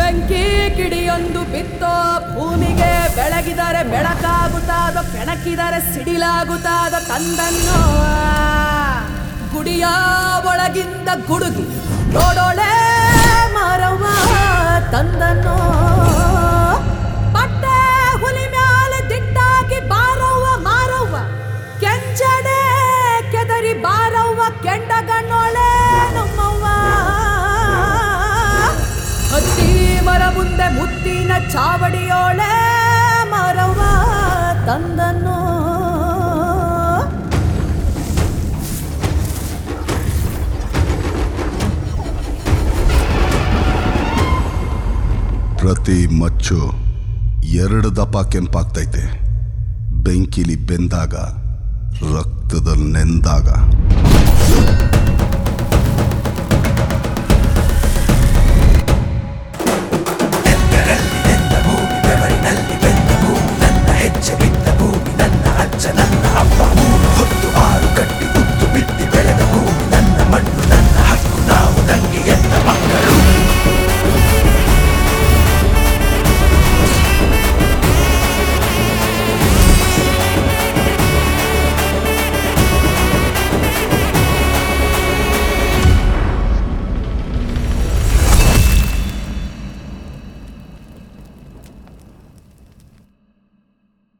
ಬೆಂಕಿ ಕಿಡಿಯೊಂದು ಬಿತ್ತೋ ಭೂಮಿಗೆ ಬೆಳಗಿದರೆ ಬೆಳಕಾಗುತ್ತಾದೋ ಕೆಣಕಿದರೆ ಸಿಡಿಲಾಗುತ್ತಾದೋ ತಂದನ್ನೋ ಗುಡಿಯ ಒಳಗಿಂದ ಗುಡುಗಿ ನೋಡೋಳೆ ಮಾರವ್ವ ತಂದನ್ನೋ ಪಟ್ಟೆ ಹುಲಿ ಮ್ಯಾಲೆ ದಿಟ್ಟಾಗಿ ಬಾರವ್ವ ಮಾರವ್ವ ಕೆಂಚಡೆ ಕೆದರಿ ಬಾರವ್ವ ಕೆಂಡಗಣ್ಣೋಳೆ ನಮ್ಮವ್ವ ಹತ್ತಿ ಮರ ಮುಂದೆ ಮುತ್ತಿನ ಚಾವಡಿಯೋಳೆ ಮರವ್ವ ತಂದನ್ನು ಪ್ರತಿ ಮಚ್ಚು ಎರಡು ದಪ ಕೆಂಪಾಗ್ತೈತೆ ಬೆಂಕಿಲಿ ಬೆಂದಾಗ ರಕ್ತದಲ್ಲಿ ನೆಂದಾಗ